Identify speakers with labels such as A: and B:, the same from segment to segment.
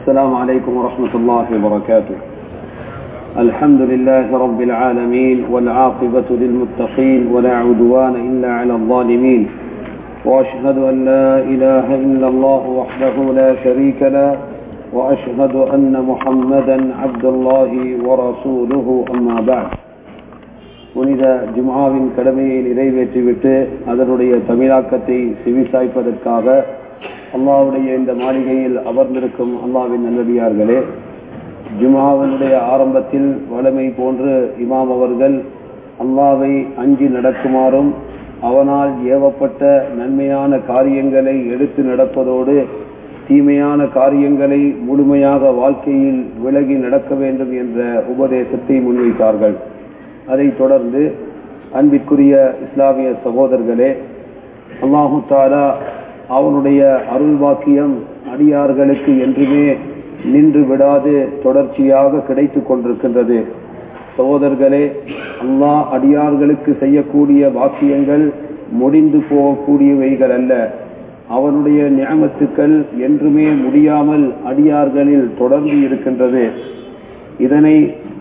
A: السلام عليكم ورحمة الله وبركاته الحمد لله رب العالمين والعاقبة للمتقين ولا عدوان إلا على الظالمين وأشهد أن لا إله إلا الله وحده لا شريك له وأشهد أن محمدا عبد الله ورسوله أما بعد புனித ஜுமாவின் கடமையை நிறைவேற்றிவிட்டு அதனுடைய தமிழாக்கத்தை செவிசாய்ப்பதற்காக அல்லாவுடைய இந்த மாளிகையில் அமர்ந்திருக்கும் அல்லாவின் நல்லடியார்களே ஜுமாவினுடைய ஆரம்பத்தில் வளமை போன்று இமாம் அவர்கள் அல்லாவை அஞ்சி நடக்குமாறும் அவனால் ஏவப்பட்ட நன்மையான காரியங்களை எடுத்து நடப்பதோடு தீமையான காரியங்களை முழுமையாக வாழ்க்கையில் விலகி நடக்க வேண்டும் என்ற உபதேசத்தை முன்வைத்தார்கள் அதைத் தொடர்ந்து அன்பிற்குரிய இஸ்லாமிய சகோதரர்களே அல்லாஹு தாலா அவனுடைய அருள் வாக்கியம் அடியார்களுக்கு என்றுமே நின்று விடாது தொடர்ச்சியாக கிடைத்து கொண்டிருக்கின்றது சகோதரர்களே அல்லாஹ் அடியார்களுக்கு செய்யக்கூடிய வாக்கியங்கள் முடிந்து போகக்கூடியவைகள் அல்ல அவனுடைய நியமத்துக்கள் என்றுமே முடியாமல் அடியார்களில் தொடர்ந்து இருக்கின்றது இதனை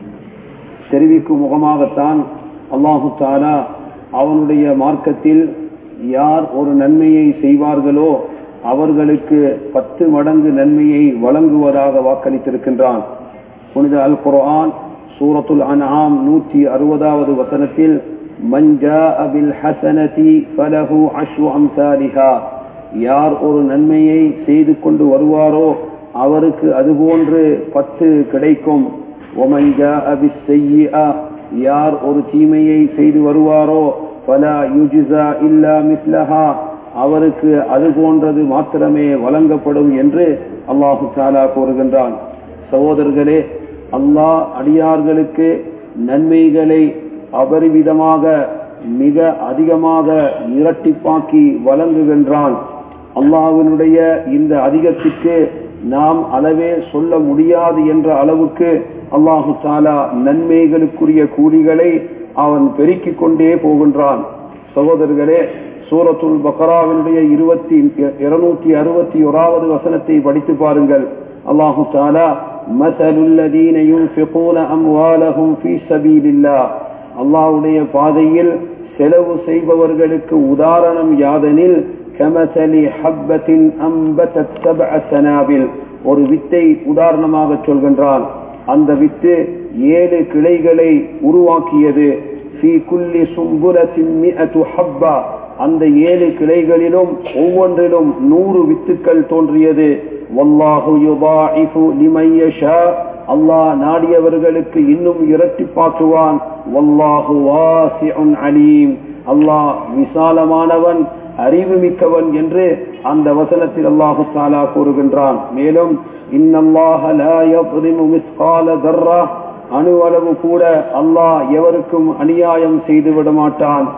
A: தெரிவிக்கும் முகமாகத்தான் அல்லாஹு தாலா அவனுடைய மார்க்கத்தில் யார் ஒரு நன்மையை செய்வார்களோ அவர்களுக்கு பத்து மடங்கு நன்மையை வழங்குவதாக வாக்களித்திருக்கின்றான் புனித அல் குர்ஆன் சூரத்துல் அன்ஆம் நூற்றி அறுபதாவது வசனத்தில் மஞ்சா அபில் ஹசனதி ஃபலஹு அஷ்ரு அம்சாலிஹா யார் ஒரு நன்மையை செய்து கொண்டு வருவாரோ அவருக்கு அதுபோன்று பத்து கிடைக்கும் ஒமஞ்சா அபி செய்யா யார் ஒரு தீமையை செய்து வருவாரோ பலா யுஜிசா இல்லா மிஸ்லஹா அவருக்கு அது போன்றது மாத்திரமே வழங்கப்படும் என்று அல்லாஹு தாலா கூறுகின்றான் சகோதரர்களே அல்லாஹ் அடியார்களுக்கு நன்மைகளை அபரிவிதமாக மிக அதிகமாக இரட்டிப்பாக்கி வழங்குகின்றான் அல்லாஹினுடைய இந்த அதிகத்திற்கு நாம் அளவே சொல்ல முடியாது என்ற அளவுக்கு அல்லாஹு தாலா நன்மைகளுக்குரிய கூலிகளை அவன் பெருக்கிக் கொண்டே போகின்றான் சகோதரர்களே சூரத்துல் பக்ராவினுடைய இருபத்தி இருநூத்தி அறுபத்தி ஓராவது வசனத்தை படித்து பாருங்கள் அல்லாஹு தாலா மசலுல்லதீன யுன்ஃபிகூன அம்வாலஹும் ஃபீ சபீலில்லாஹ் அல்லாஹ்வுடைய பாதையில் செலவு செய்பவர்களுக்கு உதாரணம் யாதெனில் கமசலி ஹப்பத்தின் அம்பத்தத் சப்அ சனாபில் ஒரு வித்தை உதாரணமாக சொல்கின்றான் அந்த வித்து ஏழு கிளைகளை உருவாக்கியது ஃபீ குல்லி சும்புலத்தின் மிஅத்து ஹப்பா அந்த ஏழு கிளைகளிலும் ஒவ்வொன்றிலும் நூறு வித்துக்கள் தோன்றியது வல்லாஹு யுதாஇஃபு லிமன் யஷா அல்லாஹ் நாடியவர்களுக்கு இன்னும் இரட்டிப்பாக்குவான் வல்லாஹு வாசிஉன் அலீம் அல்லாஹ் விசாலமானவன் அறிவு மிக்கவன் என்று அந்த வசனத்தில் அல்லாஹு தாலா கூறுகின்றான் மேலும் இன்னல்லாஹ லா யظ்லிமு மிஸ்கால தர்ரா அணு அளவு கூட அல்லாஹ் எவருக்கும் அநியாயம் செய்து விட மாட்டான்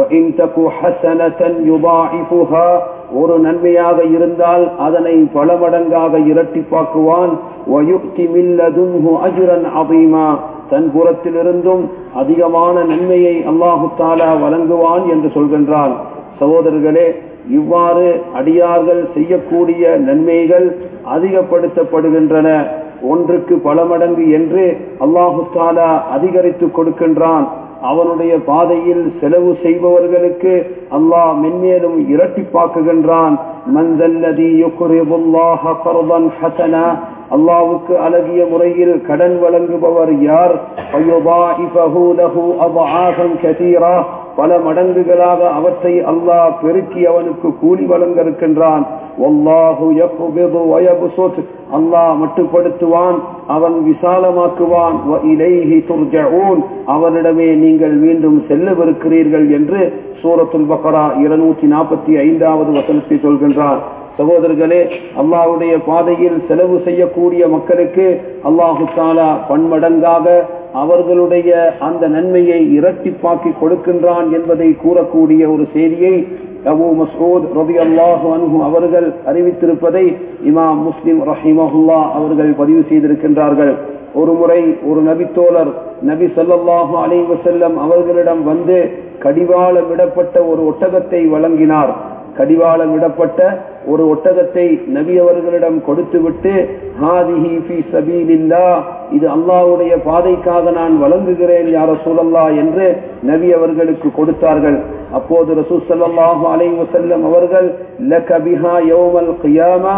A: ஒரு நன்மையாக இருந்தால் அதனை பல மடங்காக இரட்டிப்பாக்குவான் தன் புறத்திலிருந்தும் அதிகமான நன்மையை அல்லாஹு தாலா வழங்குவான் என்று சொல்கின்றான் சகோதரர்களே இவ்வாறு அடியார்கள் செய்யக்கூடிய நன்மைகள் அதிகப்படுத்தப்படுகின்றன ஒன்றுக்கு பல மடங்கு என்று அல்லாஹு தாலா அதிகரித்து கொடுக்கின்றான் அவனுடைய பாதையில் செலவு செய்பவர்களுக்கு அல்லாஹ் மென்மேலும் இரட்டிப்பாக்குகின்றான் மந்தல்லதி ஹசனா அல்லாவுக்கு அழகிய முறையில் கடன் வழங்குபவர் யார் பல மடங்குகளாக அவற்றை அல்லாஹ் பெருக்கி அவனுக்கு கூலி வழங்க இருக்கின்றான் அல்லாஹ் மட்டுப்படுத்துவான் அவன் விசாலமாக்குவான் அவனிடமே நீங்கள் மீண்டும் செல்லவிருக்கிறீர்கள் என்று சூரத்துல் பக்கரா இருநூற்றி நாற்பத்தி ஐந்தாவது வசனத்தை சொல்கின்றான் சகோதரர்களே அல்லாஹுடைய பாதையில் செலவு செய்யக்கூடிய மக்களுக்கு அல்லாஹு தாலா பன்மடங்காக அவர்களுடைய அந்த நன்மையை இரட்டிப்பாக்கி கொடுக்கின்றான் என்பதை கூறக்கூடிய ஒரு செய்தியை அபு மசூத் ரபி அல்லாஹு அன்ஹு அவர்கள் அறிவித்திருப்பதை இமாம் முஸ்லிம் ரஹிமஹுல்லா அவர்கள் பதிவு செய்திருக்கின்றார்கள் ஒரு முறை ஒரு நபித்தோழர் நபி ஸல்லல்லாஹு அலைஹி வஸல்லம் அவர்களிடம் வந்து கடிவாளம் விடப்பட்ட ஒரு ஒட்டகத்தை வழங்கினார் கடிவாளம் விடப்பட்ட ஒரு ஒட்டகத்தை நபி அவர்களிடம் கொடுத்துவிட்டு ஹாதிஹி ஃபி சபீலில்லா இது அல்லாஹ்வுடைய பாதைக்காக நான் வழங்குகிறேன் யார சூழல்லா என்று நபி அவர்களுக்கு கொடுத்தார்கள் அப்போது ரசூல் ஸல்லல்லாஹு அலைஹி வஸல்லம் அவர்கள் லக பிஹா யௌமல் கியாமா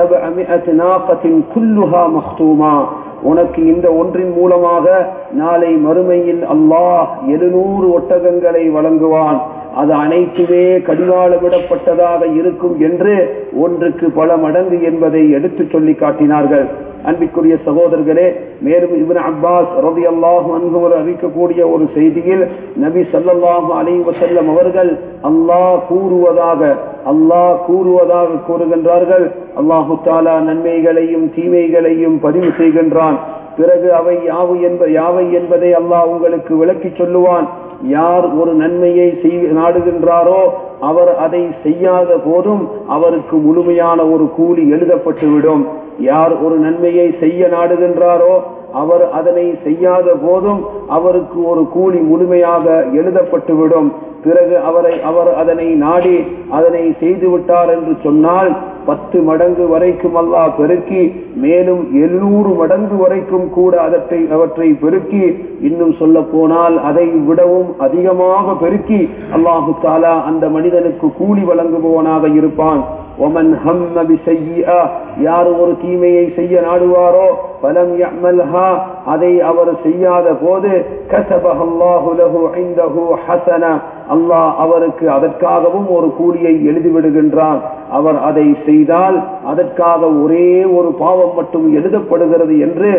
A: 700 நாகத்தின் குல்லுஹா மக்தூமா உனக்கு இந்த ஒன்றின் மூலமாக நாளை மறுமையில் அல்லாஹ் எழுநூறு ஒட்டகங்களை வழங்குவான் அது அனைத்துமே கடிவாள விடப்பட்டதாக இருக்கும் என்று ஒன்றுக்கு பல மடங்கு என்பதை எடுத்து சொல்லி காட்டினார்கள் அன்பிற்குரிய சகோதரர்களே மேலும் இவன் அப்பாஸ் ரவி அல்லாஹு அன்பவர் அறிவிக்கக்கூடிய ஒரு செய்தியில் நபி சல்லாஹு அலி வசல்லம் அவர்கள் அல்லாஹ் கூறுவதாக அல்லாஹ் கூறுவதாக கூறுகின்றார்கள் அல்லாஹு தாலா நன்மைகளையும் தீமைகளையும் பதிவு செய்கின்றான் பிறகு அவை யாவு என்ப யாவை என்பதை அல்லாஹ் உங்களுக்கு விளக்கி சொல்லுவான் யார் ஒரு நன்மையை நாடுகின்றாரோ அவர் அதை செய்யாத போதும் அவருக்கு முழுமையான ஒரு கூலி எழுதப்பட்டுவிடும் யார் ஒரு நன்மையை செய்ய நாடுகின்றாரோ அவர் அதனை செய்யாத போதும் அவருக்கு ஒரு கூலி முழுமையாக எழுதப்பட்டுவிடும் பிறகு அவரை அவர் அதனை நாடி அதனை செய்து விட்டார் என்று சொன்னால் பத்து மடங்கு வரைக்கும் அல்லாஹ் பெருக்கி மேலும் எழுநூறு மடங்கு வரைக்கும் கூட அதற்றை அவற்றை பெருக்கி இன்னும் சொல்ல போனால் அதை விடவும் அதிகமாக பெருக்கி அல்லாஹு தாலா அந்த மனிதனுக்கு கூலி வழங்குபவனாக இருப்பான் ஒமன் ஹம் பிசையா யார் ஒரு தீமையை செய்ய நாடுவாரோ பலம் யமல்ஹா அதை அவர் செய்யாத போது கசபஹல்லாஹு லஹு இந்தஹு ஹசன அல்லாஹ் அவருக்கு அதற்காகவும் ஒரு கூலியை எழுதிவிடுகின்றான் அவர் அதை செய்தால் அதற்காக ஒரே ஒரு பாவம் மட்டும் எழுதப்படுகிறது என்று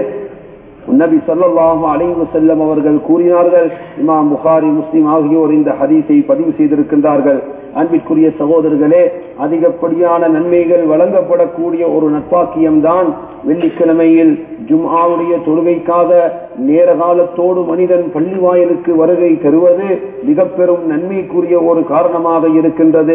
A: நபி சல்லாஹு அலைவு செல்லம் அவர்கள் கூறினார்கள் இமாம் புகாரி முஸ்லிம் ஆகியோர் இந்த ஹதீஸை பதிவு செய்திருக்கின்றார்கள் அன்பிற்குரிய சகோதரர்களே அதிகப்படியான நன்மைகள் வழங்கப்படக்கூடிய ஒரு நட்பாக்கியம்தான் வெள்ளிக்கிழமையில் ஜும்ஆவுடைய தொழுகைக்காக நேர காலத்தோடு மனிதன் பள்ளி வாயிலுக்கு வருகை தருவது மிக பெரும் நன்மைக்குரிய ஒரு காரணமாக இருக்கின்றது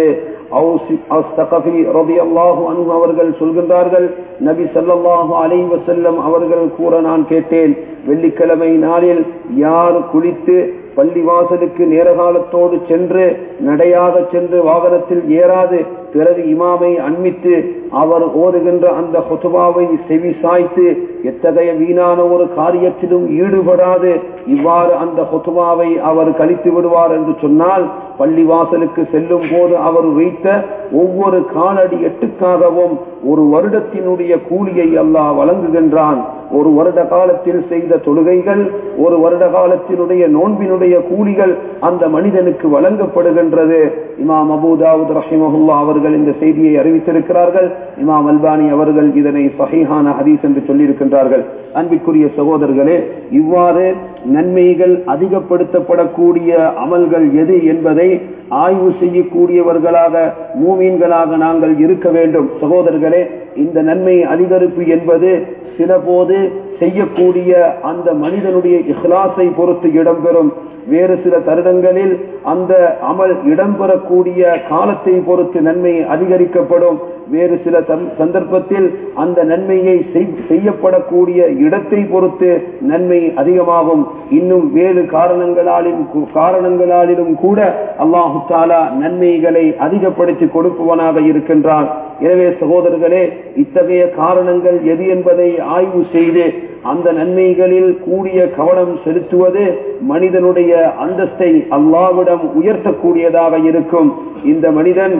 A: அவர்கள் சொல்கின்றார்கள் நபி சல்லாஹு அலை வசல்லம் அவர்கள் கூற நான் கேட்டேன் வெள்ளிக்கிழமை நாளில் யார் குளித்து பள்ளி வாசலுக்கு நேர காலத்தோடு சென்று நடையாக சென்று வாகனத்தில் ஏறாது பிறகு இமாமை அண்மித்து அவர் ஓதுகின்ற அந்த ஹொசுபாவை செவி சாய்த்து எத்தகைய வீணான ஒரு காரியத்திலும் ஈடுபடாது இவ்வாறு அந்த ஹொசுபாவை அவர் கழித்து விடுவார் என்று சொன்னால் பள்ளி வாசலுக்கு செல்லும் போது அவர் வைத்த ஒவ்வொரு காலடி எட்டுக்காகவும் ஒரு வருடத்தினுடைய கூலியை அல்லாஹ் வழங்குகின்றான் ஒரு வருட காலத்தில் செய்த தொழுகைகள் ஒரு வருட காலத்தினுடைய நோன்பினுடைய கூலிகள் அந்த மனிதனுக்கு வழங்கப்படுகின்றது இமாம் அபூதாவுத் ரஹிமஹுல்லா அவர்கள் இந்த செய்தியை அறிவித்திருக்கிறார்கள் இமாம் அல்பானி அவர்கள் இதனை சஹீஹான ஹதீஸ் என்று சொல்லியிருக்கின்றார்கள் அன்பிற்குரிய சகோதரர்களே இவ்வாறு நன்மைகள் அதிகப்படுத்தப்படக்கூடிய அமல்கள் எது என்பதை ஆய்வு செய்யக்கூடியவர்களாக மூமீன்களாக நாங்கள் இருக்க வேண்டும் சகோதரர்களே இந்த நன்மை அதிகரிப்பு என்பது சில போது செய்யக்கூடிய அந்த மனிதனுடைய இஹ்லாஸை பொறுத்து இடம்பெறும் வேறு சில தருணங்களில் அந்த அமல் இடம்பெறக்கூடிய காலத்தை பொறுத்து நன்மை அதிகரிக்கப்படும் வேறு சில சந்தர்ப்பத்தில் அந்த நன்மையை செய்யப்படக்கூடிய இடத்தை பொறுத்து நன்மை அதிகமாகும் இன்னும் வேறு காரணங்களாலும் காரணங்களாலும் கூட அல்லாஹு தாலா நன்மைகளை அதிகப்படுத்தி கொடுப்பவனாக இருக்கின்றான் எனவே சகோதரர்களே இத்தகைய காரணங்கள் எது என்பதை ஆய்வு செய்து அந்த நன்மைகளில் கூடிய கவனம் செலுத்துவது மனிதனுடைய அந்தஸ்தை அல்லாவிடம் உயர்த்தக்கூடியதாக இருக்கும் இந்த மனிதன்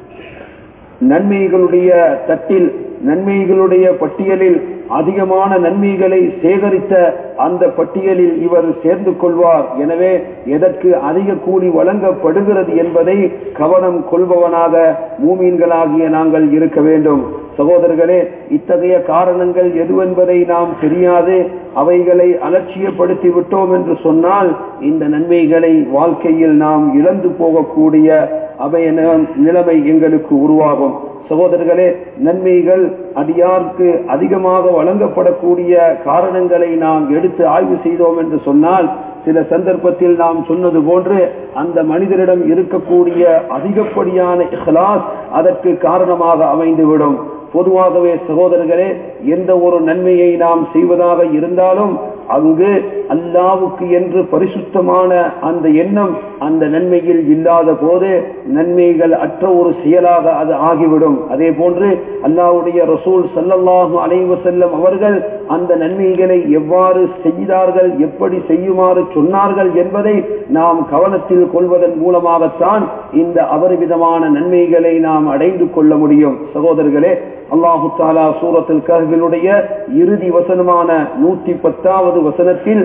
A: நன்மைகளுடைய தட்டில் நன்மைகளுடைய பட்டியலில் அதிகமான நன்மைகளை சேகரித்த அந்த பட்டியலில் இவர் சேர்ந்து கொள்வார் எனவே எதற்கு அதிக கூலி வழங்கப்படுகிறது என்பதை கவனம் கொள்பவனாக மூமீன்களாகிய நாங்கள் இருக்க வேண்டும் சகோதரர்களே இத்தகைய காரணங்கள் எதுவென்பதை நாம் தெரியாது அவைகளை அலட்சியப்படுத்தி விட்டோம் என்று சொன்னால் இந்த நன்மைகளை வாழ்க்கையில் நாம் இழந்து போகக்கூடிய அவைய நிலைமை எங்களுக்கு உருவாகும் சகோதரர்களே நன்மைகள் அடியார்க்கு அதிகமாக வழங்கப்படக்கூடிய காரணங்களை நாம் எடுத்து ஆய்வு செய்தோம் என்று சொன்னால் சில சந்தர்ப்பத்தில் நாம் சொன்னது போன்று அந்த மனிதரிடம் இருக்கக்கூடிய அதிகப்படியான இஹ்லாஸ் அதற்கு காரணமாக அமைந்துவிடும் பொதுவாகவே சகோதரர்களே எந்த ஒரு நன்மையை நாம் செய்வதாக இருந்தாலும் அங்கு அல்லாவுக்கு என்று பரிசுத்தமான அந்த எண்ணம் அந்த நன்மையில் இல்லாத போது நன்மைகள் அற்ற ஒரு செயலாக அது ஆகிவிடும் அதே போன்று அல்லாவுடைய ரசூல் சல்லல்லாஹு அலைவ செல்லம் அவர்கள் அந்த நன்மைகளை எவ்வாறு செய்தார்கள் எப்படி செய்யுமாறு சொன்னார்கள் என்பதை நாம் கவனத்தில் கொள்வதன் மூலமாகத்தான் இந்த அபரிவிதமான நன்மைகளை நாம் அடைந்து கொள்ள முடியும் சகோதரர்களே அல்லாஹு தாலா சூரத்தில் கஹ்வினுடைய இறுதி வசனமான நூத்தி பத்தாவது வசனத்தில்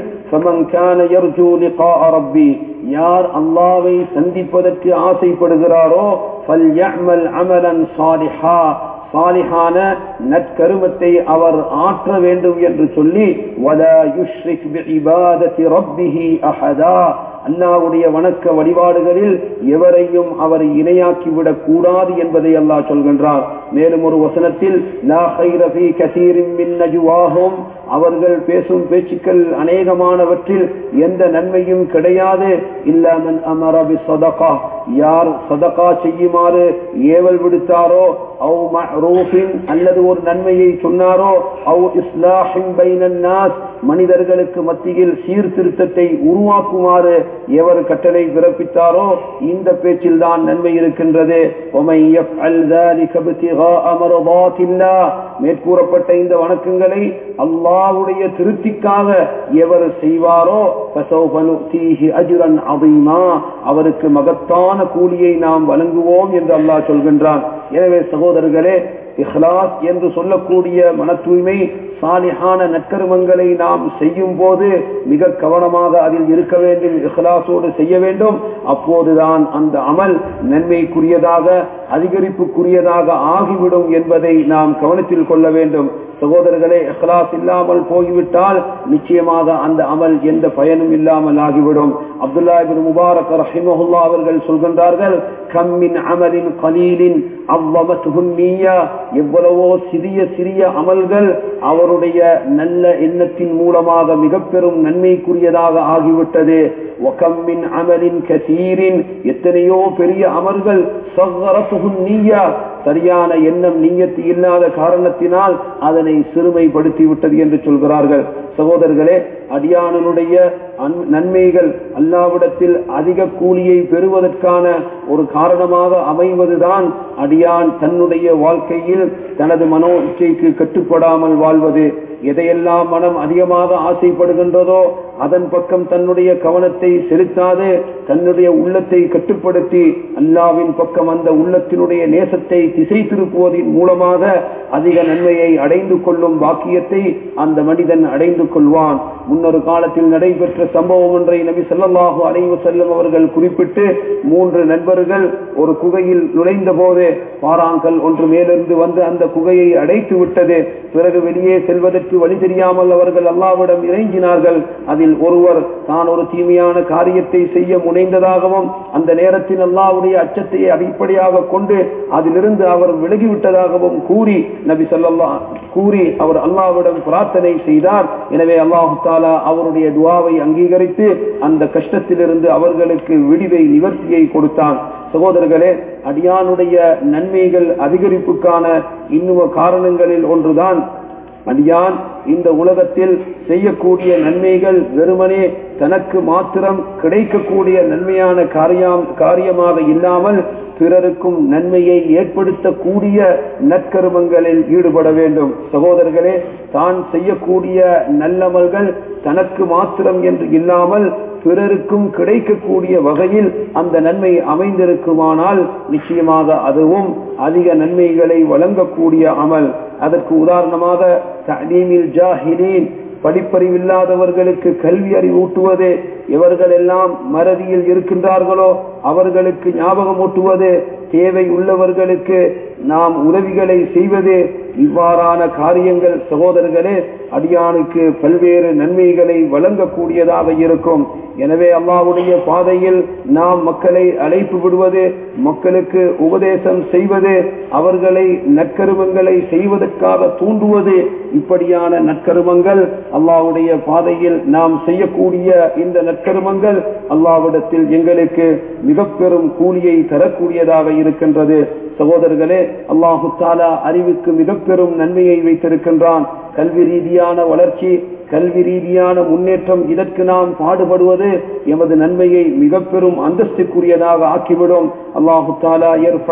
A: யார் அல்லாவை சந்திப்பதற்கு ஆசைப்படுகிறாரோ அமலன் சாலிஹா சாலிஹான நற்கருமத்தை அவர் ஆற்ற வேண்டும் என்று சொல்லி வலா யுஷ்ரிக் பிஇபாதத்தி ரப்பிஹி அஹதா அல்லாவுடைய வணக்க வழிபாடுகளில் எவரையும் அவர் இணையாக்கிவிடக் கூடாது என்பதை அல்லாஹ் சொல்கின்றார் மேலும் ஒரு வசனத்தில் அவர்கள் பேசும் பேச்சுக்கள் அநேகமானவற்றில் எந்த நன்மையும் கிடையாது இல்லாமன் அமரபி சதகா யார் சதகா செய்யுமாறு ஏவல் விடுத்தாரோ அவு மரூஃபின் அல்லது ஒரு நன்மையை சொன்னாரோ அவு இஸ்லாஹின் பைனன் நாஸ் மனிதர்களுக்கு மத்தியில் சீர்திருத்தத்தை உருவாக்குமாறு எவர் கட்டளை பிறப்பித்தாரோ இந்த பேச்சில் தான் நன்மை இருக்கின்றது மேற்கூறப்பட்ட இந்த வணக்கங்களை அல்லாவுடைய திருப்திக்காக எவர் செய்வாரோ அவருக்கு மகத்தான கூலியை நாம் வழங்குவோம் என்று அல்லாஹ் சொல்கின்றான் எனவே சகோதரர்களே இஹ்லாஸ் என்று சொல்லக்கூடிய மன தூய்மை சாலிஹான நற்கருமங்களை நாம் செய்யும் போது மிக கவனமாக அதில் இருக்க வேண்டும் இஹ்லாசோடு செய்ய வேண்டும் அப்போதுதான் அந்த அமல் நன்மைக்குரியதாக அதிகரிப்புக்குரியதாக ஆகிவிடும் என்பதை நாம் கவனத்தில் கொள்ள வேண்டும் சகோதரர்களே இஹ்லாஸ் இல்லாமல் போய்விட்டால் நிச்சயமாக அந்த அமல் எந்த பயனும் இல்லாமல் ஆகிவிடும் அப்துல்லா இபின் முபாரக் ரஹிமஹுல்லா அவர்கள் சொல்கின்றார்கள் கம்மின் அமலின் கலீலின் அவ்வமத்துகுன்னியா எவ்வளவோ சிறிய சிறிய அமல்கள் அவருடைய நல்ல எண்ணத்தின் மூலமாக மிக பெரும் நன்மைக்குரியதாக ஆகிவிட்டது ஒகம்மின் அமலின் கசீரின் எத்தனையோ பெரிய அமல்கள் நீயா சரியான எண்ணம் நீயத்து இல்லாத காரணத்தினால் அதனை சிறுமைப்படுத்தி விட்டது என்று சொல்கிறார்கள் சகோதரர்களே அடியானனுடைய நன்மைகள் அல்லாவிடத்தில் அதிக கூலியை பெறுவதற்கான ஒரு காரணமாக அமைவதுதான் அடியான் தன்னுடைய வாழ்க்கையில் தனது மனோ இச்சைக்கு கட்டுப்படாமல் வாழ்வது எதையெல்லாம் மனம் அதிகமாக ஆசைப்படுகின்றதோ அதன் பக்கம் தன்னுடைய கவனத்தை செலுத்தாது தன்னுடைய உள்ளத்தை கட்டுப்படுத்தி அல்லாவின் பக்கம் அந்த உள்ளத்தினுடைய நேசத்தை திசை திருப்புவதன் மூலமாக அதிக நன்மையை அடைந்து கொள்ளும் பாக்கியத்தை அந்த மனிதன் அடைந்து கொள்வான் முன்னொரு காலத்தில் நடைபெற்ற சம்பவம் ஒன்றை நபி சொல்லல்லாஹு அலைவு செல்லும் அவர்கள் குறிப்பிட்டு மூன்று நண்பர்கள் ஒரு குகையில் நுழைந்த போது பாறாங்கல் ஒன்று மேலிருந்து வந்து அந்த குகையை அடைத்து விட்டது பிறகு வெளியே செல்வதற்கு வழி தெரியாமல் அவர்கள் அல்லாவிடம் இறங்கினார்கள் அதில் ஒருவர் தான் ஒரு தீமையான காரியத்தை செய்ய முனைந்ததாகவும் அந்த நேரத்தில் அல்லாவுடைய அச்சத்தை அடிப்படையாக கொண்டு அதிலிருந்து அவர் விலகிவிட்டதாகவும் கூறி நபி சொல்லல்லா கூறி அவர் அல்லாவிடம் பிரார்த்தனை செய்தார் எனவே அல்லாஹு தாலா அவருடைய துவாவை அங்கீகரித்து அந்த கஷ்டத்திலிருந்து அவர்களுக்கு விடிவை நிவர்த்தியை கொடுத்தான் சகோதரர்களே அடியானுடைய நன்மைகள் அதிகரிப்புக்கான இன்னும் காரணங்களில் ஒன்றுதான் அடியான் இந்த உலகத்தில் செய்யக்கூடிய நன்மைகள் வெறுமனே தனக்கு மாத்திரம் கிடைக்கக்கூடிய நன்மையான காரியம் காரியமாக இல்லாமல் பிறருக்கும் நன்மையை ஏற்படுத்தக்கூடிய நற்கருமங்களில் ஈடுபட வேண்டும் சகோதரர்களே தான் செய்யக்கூடிய நல்லமல்கள் தனக்கு மாத்திரம் என்று இல்லாமல் பிறருக்கும் கிடைக்கக்கூடிய வகையில் அந்த நன்மை அமைந்திருக்குமானால் நிச்சயமாக அதுவும் அதிக நன்மைகளை வழங்கக்கூடிய அமல் அதற்கு உதாரணமாக தலீமில் ஜாஹிலீன் படிப்பறிவில்லாதவர்களுக்கு கல்வி அறிவூட்டுவது எவர்கள் எல்லாம் மறதியில் இருக்கின்றார்களோ அவர்களுக்கு ஞாபகம் ஊட்டுவது தேவை உள்ளவர்களுக்கு நாம் உதவிகளை செய்வது இவ்வாறான காரியங்கள் சகோதரர்களே அடியானுக்கு பல்வேறு நன்மைகளை வழங்கக்கூடியதாக இருக்கும் எனவே அல்லாவுடைய பாதையில் நாம் மக்களை அழைப்பு விடுவது மக்களுக்கு உபதேசம் செய்வது அவர்களை நற்கருமங்களை செய்வதற்காக தூண்டுவது இப்படியான நற்கருமங்கள் அல்லாவுடைய பாதையில் நாம் செய்யக்கூடிய இந்த நற்கருமங்கள் அல்லாவிடத்தில் எங்களுக்கு மிக பெரும் கூலியை தரக்கூடியதாக இருக்கின்றது சகோதரர்களே அல்லாஹு தாலா அறிவுக்கு மிக பெரும் நன்மையை வைத்திருக்கின்றான் கல்வி ரீதியான வளர்ச்சி கல்வி ரீதியான முன்னேற்றம் இதற்கு நாம் பாடுபடுவது எமது நன்மையை மிக பெரும் அந்தஸ்துக்குரியதாக ஆக்கிவிடும் அல்லாஹு தாலா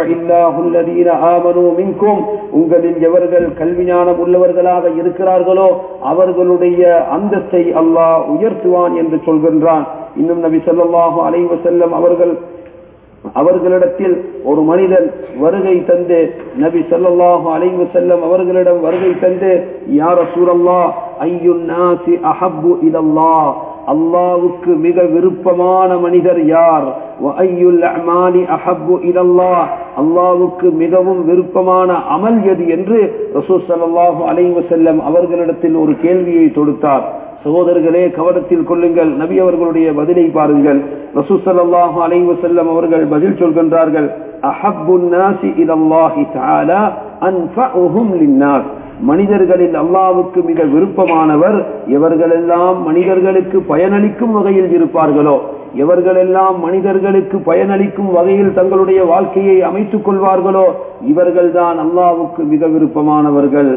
A: மின்கும் உங்களில் எவர்கள் கல்வி ஞானம் உள்ளவர்களாக இருக்கிறார்களோ அவர்களுடைய அந்தஸ்தை அல்லாஹ் உயர்த்துவான் என்று சொல்கின்றான் இன்னும் நபி ஸல்லல்லாஹு அலைஹி வஸல்லம் அவர்கள் அவர்களிடத்தில் ஒரு மனிதன் வருகை தந்து நபி ஸல்லல்லாஹு அலைஹி வஸல்லம் அவர்களிடம் வருகை தந்து யா ரசூலல்லாஹ் ஐயுன் நாசி அஹப்பு இலல்லாஹ் அல்லாவுக்கு மிக விருப்பமான மனிதர் யார் வஅய்யுல் அமாலி அஹப்பு இலல்லாஹ் அல்லாவுக்கு மிகவும் விருப்பமான அமல் எது என்று ரசூல் ஸல்லல்லாஹு அலைஹி வஸல்லம் அவர்களிடத்தில் ஒரு கேள்வியை தொடுத்தார் சகோதரர்களே கவனத்தில் கொள்ளுங்கள் நபி அவர்களுடைய பதிலை பாருங்கள் ரசூசல்லாஹு அலைஹி வஸல்லம் அவர்கள் பதில் சொல்கின்றார்கள் அஹப்புன் நாசி இலல்லாஹி தஆலா அன்ஃபஉஹும் லின்னாஸ் மனிதர்களில் அல்லாவுக்கு மிக விருப்பமானவர் எவர்களெல்லாம் மனிதர்களுக்கு பயனளிக்கும் வகையில் இருப்பார்களோ எவர்களெல்லாம் மனிதர்களுக்கு பயனளிக்கும் வகையில் தங்களுடைய வாழ்க்கையை அமைத்துக் கொள்வார்களோ இவர்கள்தான் அல்லாவுக்கு மிக விருப்பமானவர்கள்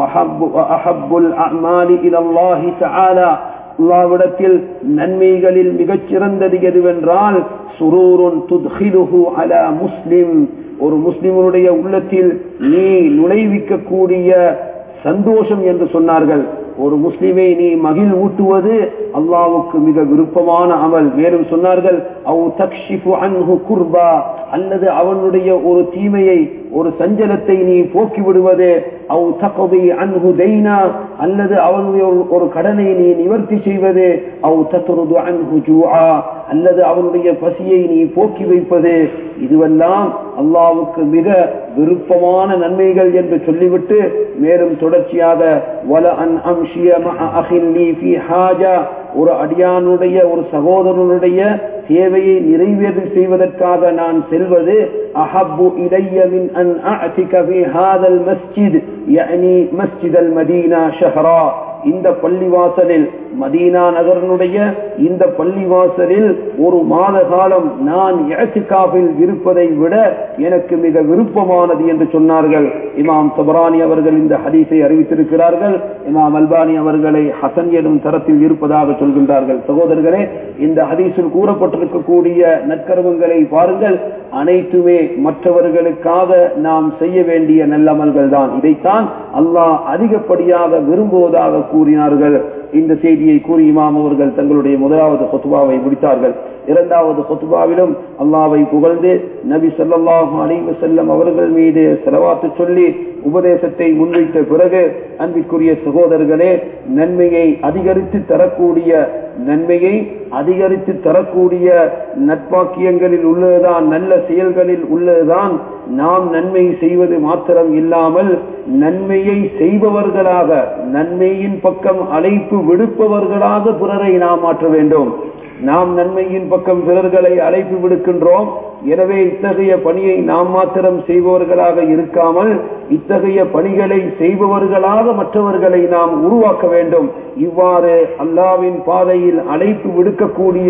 A: அல்லாவிடத்தில் நன்மைகளில் மிகச் சிறந்தது எதுவென்றால் சுரூருன் துத்ஹிலுஹு அலா முஸ்லிம் ஒரு முஸ்லிமனுடைய உள்ளத்தில் நீ நுழைவிக்கக்கூடிய சந்தோஷம் என்று சொன்னார்கள் ஒரு முஸ்லிமை நீ மகிழ் ஊட்டுவது அல்லாவுக்கு மிக விருப்பமான அமல் மேலும் சொன்னார்கள் அவு தக்ஷிஃபு அன்ஹு குர்பா அல்லது அவனுடைய ஒரு தீமையை ஒரு சஞ்சலத்தை நீ போக்கி விடுவது அவு தகதி அன்ஹு தைனா அல்லது அவனுடைய ஒரு கடனை நீ நிவர்த்தி செய்வது அவு தத்துருது அன்ஹு ஜூஆ அல்லது அவனுடைய பசியை நீ போக்கி வைப்பது இதுவெல்லாம் அல்லாவுக்கு மிக விருப்பமான நன்மைகள் என்று சொல்லிவிட்டு மேலும் தொடர்ச்சியாக வல அன் அம்ஷிய அஹின் லீ ஃபி ஹாஜா ஒரு அடியானுடைய ஒரு சகோதரனுடைய தேவையை நிறைவேறு செய்வதற்காக நான் செல்வது அஹப்பு இலைய மின் அன் அஅதிக ஃபி ஹாதல் மஸ்ஜித் يعني مسجد المدينة شهرا இந்த பள்ளிவாசலில் மதீனா நகரனுடைய இந்த பள்ளிவாசலில் ஒரு மாத காலம் நான் இழத்துக்காவில் இருப்பதை விட எனக்கு மிக விருப்பமானது என்று சொன்னார்கள் இமாம் தபரானி அவர்கள் இந்த ஹதீஸை அறிவித்திருக்கிறார்கள் இமாம் அல்பானி அவர்களை ஹசன் எனும் தரத்தில் இருப்பதாக சொல்கின்றார்கள் சகோதரர்களே இந்த ஹதீஸில் கூறப்பட்டிருக்கக்கூடிய நற்கர்மங்களை பாருங்கள் அனைத்துமே மற்றவர்களுக்காக நாம் செய்ய வேண்டிய நல்லமல்கள் தான் இதைத்தான் அல்லாஹ் அதிகப்படியாக விரும்புவதாக கூறினார்கள் இந்த செய்தியை கூறி இமாம் அவர்கள் தங்களுடைய முதலாவது கொத்துபாவை முடித்தார்கள் இரண்டாவது கொத்துபாவிலும் அல்லாவை புகழ்ந்து நபி சொல்லாஹு அலைவு செல்லம் அவர்கள் மீது செலவாத்து சொல்லி உபதேசத்தை முன்வைத்த பிறகு அன்பிற்குரிய சகோதரர்களே நன்மையை அதிகரித்து தரக்கூடிய நன்மையை அதிகரித்து தரக்கூடிய நட்பாக்கியங்களில் உள்ளதுதான் நல்ல செயல்களில் உள்ளதுதான் நாம் நன்மை செய்வது மாத்திரம் இல்லாமல் நன்மையை செய்பவர்களாக நன்மையின் பக்கம் அழைப்பு விடுப்பவர்களாக பிறரை நாம் மாற்ற வேண்டும் நாம் நன்மையின் பக்கம் பிறர்களை அழைப்பு விடுக்கின்றோம் எனவே இத்தகைய பணியை நாம் மாத்திரம் செய்பவர்களாக இருக்காமல் இத்தகைய பணிகளை செய்பவர்களாக மற்றவர்களை நாம் உருவாக்க வேண்டும் இவ்வாறு அல்லாவின் பாதையில் அழைப்பு விடுக்கக்கூடிய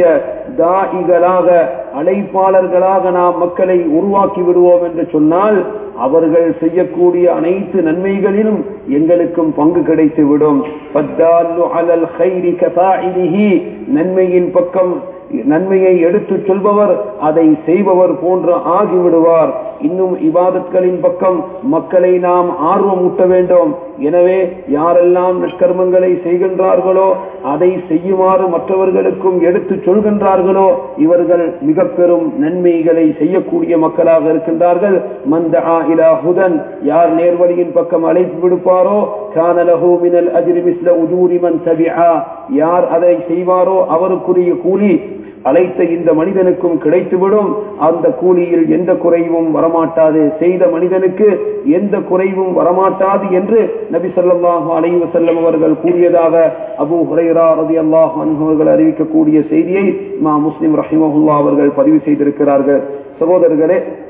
A: தாயிகளாக அழைப்பாளர்களாக நாம் மக்களை உருவாக்கி விடுவோம் என்று சொன்னால் அவர்கள் செய்யக்கூடிய அனைத்து நன்மைகளிலும் எங்களுக்கும் பங்கு கிடைத்து விடும் நன்மையின் பக்கம் நன்மையை எடுத்து சொல்பவர் அதை செய்பவர் போன்று ஆகிவிடுவார் இன்னும் இபாதத்களின் பக்கம் மக்களை நாம் ஆர்வம் ஊட்ட வேண்டும் எனவே யாரெல்லாம் நற்கர்மங்களை செய்கின்றார்களோ அதை செய்யுமாறு மற்றவர்களுக்கும் எடுத்து சொல்கின்றார்களோ இவர்கள் மிக பெரும் நன்மைகளை செய்யக்கூடிய மக்களாக இருக்கின்றார்கள் மந்த இலா ஹுதன் யார் நேர்வழியின் பக்கம் அழைப்பு விடுப்பாரோ கானலஹு மினல் அஜ்ரி மிஸ்ல உஜூரி மன் தபிஆ யார் அதை செய்வாரோ அவருக்குரிய கூலி அழைத்த இந்த மனிதனுக்கும் கிடைத்துவிடும் அந்த கூலியில் எந்த குறைவும் வரமாட்டாது செய்த மனிதனுக்கு எந்த குறைவும் வரமாட்டாது என்று நபி சொல்லாஹு அலைஹி வஸல்லம் அவர்கள் கூறியதாக அபு ஹுரைரா ரதி அல்லாஹ் அவர்கள் அறிவிக்கக்கூடிய செய்தியை மா முஸ்லிம் ரஹிமஹுல்லா அவர்கள் பதிவு செய்திருக்கிறார்கள் சகோதரர்களே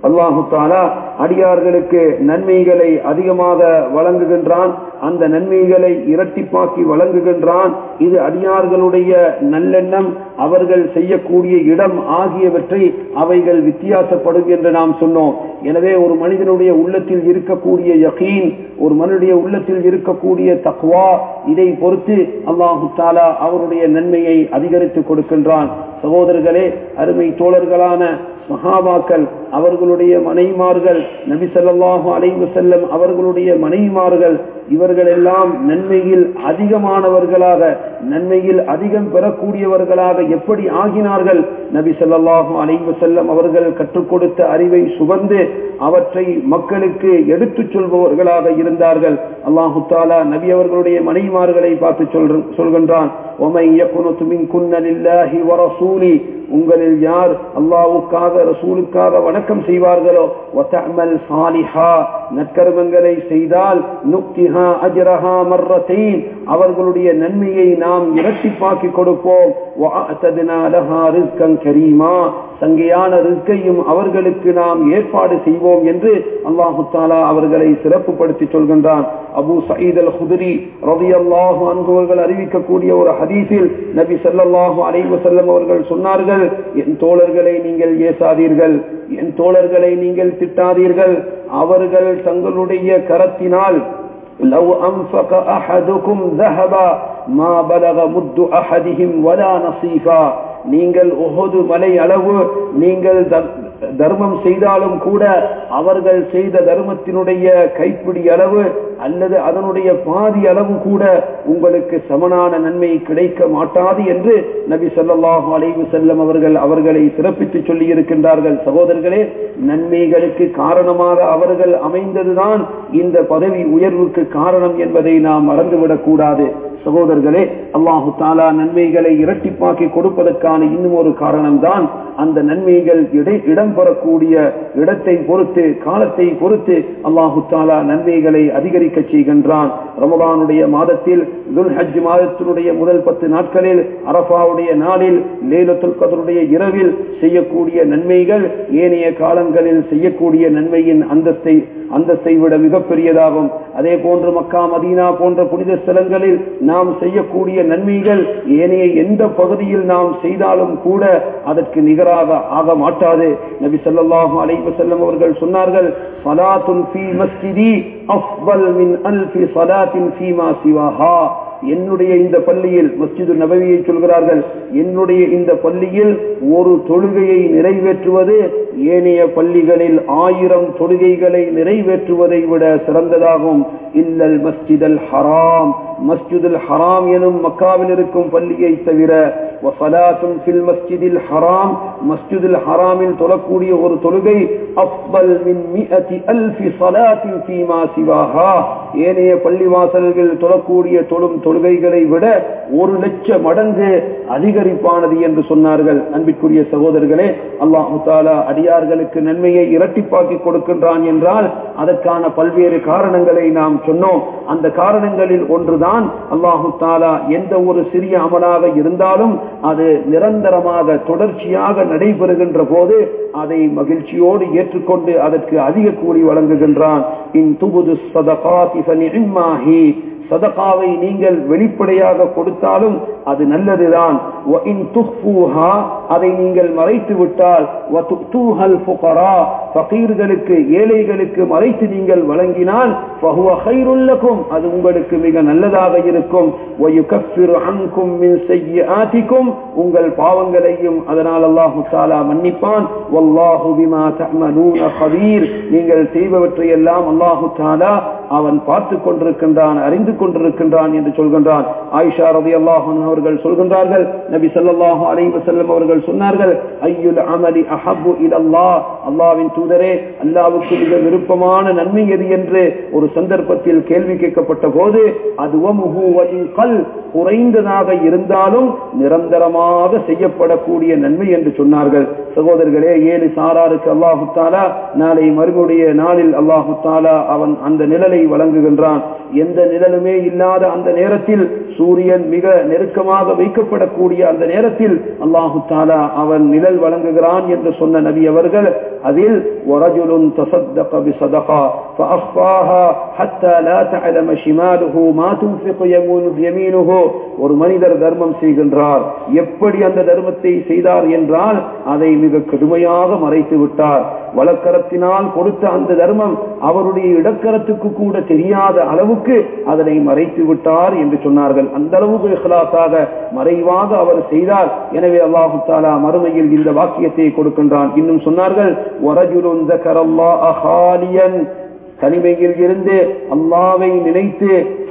A: அல்லாஹு தாலா அடியார்களுக்கு நன்மைகளை அதிகமாக வழங்குகின்றான் அந்த நன்மைகளை இரட்டிப்பாக்கி வழங்குகின்றான் இது அடியார்களுடைய நல்லெண்ணம் அவர்கள் செய்யக்கூடிய இடம் ஆகியவற்றை அவைகள் வித்தியாசப்படும் என்று நாம் சொன்னோம் எனவே ஒரு மனிதனுடைய உள்ளத்தில் இருக்கக்கூடிய யகீன் ஒரு மனிதனுடைய உள்ளத்தில் இருக்கக்கூடிய தக்வா இதை பொறுத்து அல்லாஹு தாலா அவருடைய நன்மையை அதிகரித்து கொடுக்கின்றான் சகோதரர்களே அருமை தோழர்களான சஹாபாக்கள் அவர்களுடைய மனைமார்கள் நபி ஸல்லல்லாஹு அலைஹி வஸல்லம் அவர்களுடைய மனைமார்கள் இவர்கள் எல்லாம் நன்மையில் அதிகமானவர்களாக நன்மையில் அதிகம் பெறக்கூடியவர்களாக எப்படி ஆகினார்கள் நபி ஸல்லல்லாஹு அலைஹி வஸல்லம் அவர்கள் கற்றுக் கொடுத்த அறிவை சுகந்து அவற்றை மக்களுக்கு எடுத்துச் சொல்பவர்களாக இருந்தார்கள் அல்லாஹு தாலா நபி அவர்களுடைய மனைமார்களை பார்த்து சொல்ற சொல்கின்றான் وَمَنْ يَقْنُتْ مِنْكُنَّ لِلَّهِ وَرَسُولِهِ உங்களில் யார் அல்லாவுக்காக ரசூலுக்காக வணக்கம் செய்வார்களோ وَتَعْمَلْ صَالِحًا நற்கர்மங்களை செய்தால் நுக்திஹா அஜ்ரஹா மர்ரத்தைன் அவர்களுடைய நன்மையை நாம் இரட்டிப்பாக்கி கொடுப்போம் وَأَعْتَدْنَا لَهَا رِزْقًا كَرِيمًا சங்கையான ரிஸ்கையும் அவர்களுக்கு நாம் ஏற்பாடு செய்வோம் என்று அல்லாஹு தாலா அவர்களை சிறப்புப்படுத்தி சொல்கின்றான் அபு சயீத் அல் ஹுதுரி ரதியல்லாஹு அன்பவர்கள் அறிவிக்கக்கூடிய ஒரு ஹதீஸில் நபி ஸல்லல்லாஹு அலைஹி வஸல்லம் அவர்கள் சொன்னார்கள் என் தோழர்களை நீங்கள் ஏசாதீர்கள் என் தோழர்களை நீங்கள் திட்டாதீர்கள் அவர்கள் தங்களுடைய கரத்தினால் لو أنفق أحدكم ذهبا ما بلغ مد أحدهم ولا نصيفا நீங்கள் ஒஹது மலை அளவு நீங்கள் தர்மம் செய்தாலும் கூட அவர்கள் செய்த தர்மத்தினுடைய கைப்பிடி அளவு அல்லது அதனுடைய பாதி அளவு கூட உங்களுக்கு சமனான நன்மை கிடைக்க மாட்டாது என்று நபி சொல்லாஹு அலைவு செல்லம் அவர்கள் அவர்களை சிறப்பித்து சொல்லி இருக்கின்றார்கள் சகோதரர்களே நன்மைகளுக்கு காரணமாக அவர்கள் அமைந்ததுதான் இந்த பதவி உயர்வுக்கு காரணம் என்பதை நாம் மறந்துவிடக் கூடாது சகோதரர்களே அல்லாஹு தாலா நன்மைகளை இரட்டிப்பாக்கி கொடுப்பதற்கான இன்னும் ஒரு காரணம்தான் அந்த நன்மைகள் இடம் பெறக்கூடிய இடத்தை பொறுத்து காலத்தை பொறுத்து அல்லாஹு தாலா நன்மைகளை அதிகரிக்க செய்கின்றான் ரமதானுடைய மாதத்தில் துல் ஹஜ் மாதத்தினுடைய முதல் பத்து நாட்களில் அரபாவுடைய நாளில் லேலத்துல் கதருடைய இரவில் செய்யக்கூடிய நன்மைகள் ஏனைய காலங்களில் செய்யக்கூடிய நன்மையின் அந்தஸ்தை அந்தஸ்தை விட மிகப்பெரியதாகும் அதே போன்று மக்கா மதீனா போன்ற புனித ஸ்தலங்களில் நாம் செய்யக்கூடிய நன்மைகள் ஏனைய எந்த பகுதியில் நாம் செய்தாலும் கூட அதற்கு நிகராக ஆக மாட்டாது நபி ஸல்லல்லாஹு அலைஹி வஸல்லம் அவர்கள் சொன்னார்கள் ஸலாத்துன் ஃபீ மஸ்ஜிதி அஃபல் மின் அல்ஃபி ஸலாத்தின் ஃபீமா சிவாஹா என்னுடைய இந்த பள்ளியில் மஸ்ஜிது நபவியை சொல்கிறார்கள் என்னுடைய இந்த பள்ளியில் ஒரு தொழுகையை நிறைவேற்றுவது ஏனைய பள்ளிகளில் ஆயிரம் தொழுகைகளை நிறைவேற்றுவதை விட சிறந்ததாகும் இல்லல் மஸ்ஜிதல் ஹராம் மஸ்ஜிதுல் ஹராம் எனும் மக்காவில் இருக்கும் பள்ளியை தவிர வஃபலாத்துன் ஃபில் மஸ்ஜிதில் ஹராம் மஸ்ஜிதுல் ஹராமில் தொழக்கூடிய ஒரு தொழுகை அஃபல் மின் மிஅதி அல்ஃபி ஸலாத்தின் ஃபீமா சிவாஹா ஏனைய பள்ளிவாசல்கள் தொழக்கூடிய தொழும் தொழுகைகளை விட ஒரு லட்ச மடங்கு அதிகரிப்பானது என்று சொன்னார்கள் அன்பிற்குரிய சகோதரர்களே அல்லாஹு தாலா அடியார்களுக்கு நன்மையை இரட்டிப்பாக்கி கொடுக்கின்றான் என்றால் அதற்கான பல்வேறு காரணங்களை நாம் சொன்னோம் அந்த காரணங்களில் ஒன்றுதான் அல்லாஹு தாலா எந்த ஒரு சிறிய அமலாக இருந்தாலும் அது நிரந்தரமாக தொடர்ச்சியாக நடைபெறுகின்ற போது அதை மகிழ்ச்சியோடு ஏற்றுக்கொண்டு அதற்கு அதிக கூலி வழங்குகின்றான் இன் துபுது சதகாதி ஃபனிஇம்மாஹி சதகாவை நீங்கள் வெளிப்படையாக கொடுத்தாலும் அது நல்லதுதான் அதை நீங்கள் மறைத்து விட்டால் ஃபகீர்களுக்கு ஏழைகளுக்கு மறைத்து நீங்கள் வழங்கினால் அது உங்களுக்கு மிக நல்லதாக இருக்கும் உங்கள் பாவங்களையும் அதனால் அல்லாஹு தாலா மன்னிப்பான் நீங்கள் செய்பவற்றை எல்லாம் அல்லாஹு தாலா அவன் பார்த்து கொண்டிருக்கின்றான் அறிந்து கொண்டிருக்கின்றான் என்று சொல்கின்றான் ஆயிஷா ரதி அல்லாஹன் அவர்கள் சொல்கின்றார்கள் நபி ஸல்லல்லாஹு அலைஹி வஸல்லம் அவர்கள் சொன்னார்கள் ஐயுல் அமலி அஹப்பு இலல்லாஹ் அல்லாஹ்வின் தூதரே அல்லாஹ்வுக்கு மிக விருப்பமான நன்மை எது என்று ஒரு சந்தர்ப்பத்தில் கேள்வி கேட்கப்பட்ட போது அதுவமுஹு வஇன் கல் குறைந்ததாக இருந்தாலும் நிரந்தரமாக செய்யப்படக்கூடிய நன்மை என்று சொன்னார்கள் சகோதரர்களே ஏழு சாராருக்கு அல்லாஹு தாலா நாளை மறுபடிய நாளில் அல்லாஹு தாலா அவன் அந்த நிழலை வழங்குகின்றான் எந்த நிழலுமே இல்லாத அந்த நேரத்தில் சூரியன் மிக நெருக்கமாக வைக்கப்படக்கூடிய அந்த நேரத்தில் அல்லாஹு தாலா அவன் நிழல் வழங்குகிறான் என்று சொன்ன நபி அவர்கள் அதில் ورجل تصدق بصدقة فأخفاها حتى لا تعلم شماله ما تنفق يمينه ஒரு மனிதர் தர்மம் செய்கின்றார் எப்படி அந்த தர்மத்தை செய்தார் என்றால் அதை மிக கடுமையாக மறைத்து விட்டார் வழக்கரத்தினால் கொடுத்த அந்த தர்மம் அவருடைய இடக்கரத்துக்கு கூட தெரியாத அளவுக்கு அதனை மறைத்து விட்டார் என்று சொன்னார்கள் அந்த அளவுக்கு இஹ்லாஸாக மறைவாக அவர் செய்தார் எனவே அல்லாஹு தாலா மறுமையில் இந்த வாக்கியத்தை கொடுக்கின்றான் இன்னும் சொன்னார்கள் தனிமையில் இருந்து அல்லாவை நினைத்து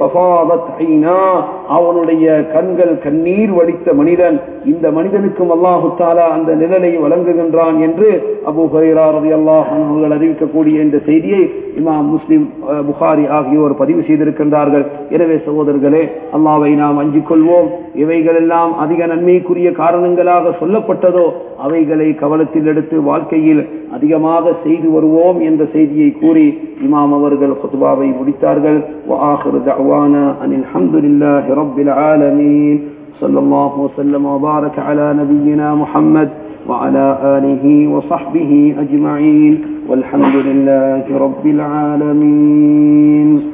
A: அவனுடைய கண்கள் கண்ணீர் வடித்த மனிதன் இந்த மனிதனுக்கும் அல்லாஹு தாலா அந்த நிழலை வழங்குகின்றான் என்று அபு ஹைராரதி அல்லாஹ் அவர்கள் அறிவிக்கக்கூடிய இந்த செய்தியை இமாம் முஸ்லிம் புகாரி ஆகியோர் பதிவு செய்திருக்கின்றார்கள் எனவே சகோதரர்களே அல்லாவை நாம் அஞ்சிக் கொள்வோம் இவைகள் எல்லாம் அதிக நன்மைக்குரிய காரணங்களாக சொல்லப்பட்டதோ அவைகளை கவனத்தில் எடுத்து வாழ்க்கையில் அதிகமாக செய்து வருவோம் என்ற செய்தியை கூறி இமாம் அவர்கள் குத்துபாவை முடித்தார்கள் وآخر دعوانا أن الحمد لله رب العالمين صلى الله وسلم وبارك على نبينا محمد وعلى آله وصحبه أجمعين والحمد لله رب العالمين